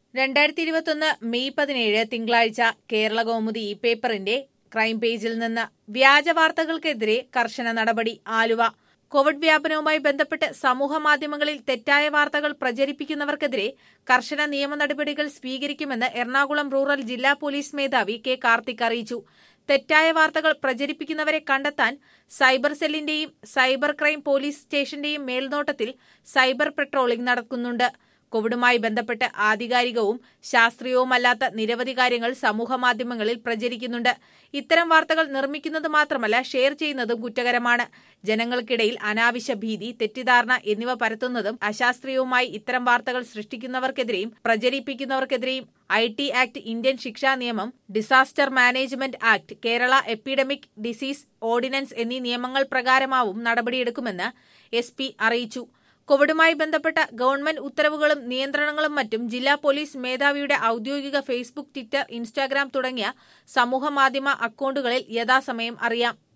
രണ്ടായിരത്തി ഇരുപത്തൊന്ന് മെയ് പതിനേഴ് തിങ്കളാഴ്ച കേരള കൗമുദി ഈ പേപ്പറിന്റെ ക്രൈം പേജിൽ നിന്ന് വ്യാജ വാർത്തകൾക്കെതിരെ കർശന നടപടി ആലുവ കോവിഡ് വ്യാപനവുമായി ബന്ധപ്പെട്ട് സമൂഹ മാധ്യമങ്ങളിൽ തെറ്റായ വാർത്തകൾ പ്രചരിപ്പിക്കുന്നവർക്കെതിരെ കർശന നിയമ നടപടികൾ സ്വീകരിക്കുമെന്ന് എറണാകുളം റൂറൽ ജില്ലാ പോലീസ് മേധാവി കെ കാർത്തിക് അറിയിച്ചു തെറ്റായ വാർത്തകൾ പ്രചരിപ്പിക്കുന്നവരെ കണ്ടെത്താൻ സൈബർ സെല്ലിന്റെയും സൈബർ ക്രൈം പോലീസ് സ്റ്റേഷന്റെയും മേൽനോട്ടത്തിൽ സൈബർ പെട്രോളിംഗ് നടക്കുന്നുണ്ട് കോവിഡുമായി ബന്ധപ്പെട്ട് ആധികാരികവും ശാസ്ത്രീയവുമല്ലാത്ത നിരവധി കാര്യങ്ങൾ സമൂഹമാധ്യമങ്ങളിൽ പ്രചരിക്കുന്നുണ്ട് ഇത്തരം വാർത്തകൾ നിർമ്മിക്കുന്നത് മാത്രമല്ല ഷെയർ ചെയ്യുന്നതും കുറ്റകരമാണ് ജനങ്ങൾക്കിടയിൽ അനാവശ്യ ഭീതി തെറ്റിദ്ധാരണ എന്നിവ പരത്തുന്നതും അശാസ്ത്രീയവുമായി ഇത്തരം വാർത്തകൾ സൃഷ്ടിക്കുന്നവർക്കെതിരെയും പ്രചരിപ്പിക്കുന്നവർക്കെതിരെയും ഐ ടി ആക്ട് ഇന്ത്യൻ ശിക്ഷാ നിയമം disaster management act Kerala epidemic disease ordinance എന്നീ നിയമങ്ങൾ പ്രകാരമാവും നടപടിയെടുക്കുമെന്ന് എസ് പി അറിയിച്ചു കോവിഡുമായി ബന്ധപ്പെട്ട ഗവൺമെന്റ് ഉത്തരവുകളും നിയന്ത്രണങ്ങളും മറ്റും ജില്ലാ പോലീസ് മേധാവിയുടെ ഔദ്യോഗിക ഫേസ്ബുക്ക് ട്വിറ്റർ ഇൻസ്റ്റാഗ്രാം തുടങ്ങിയ സമൂഹമാധ്യമ അക്കൌണ്ടുകളിൽ യഥാസമയം അറിയാം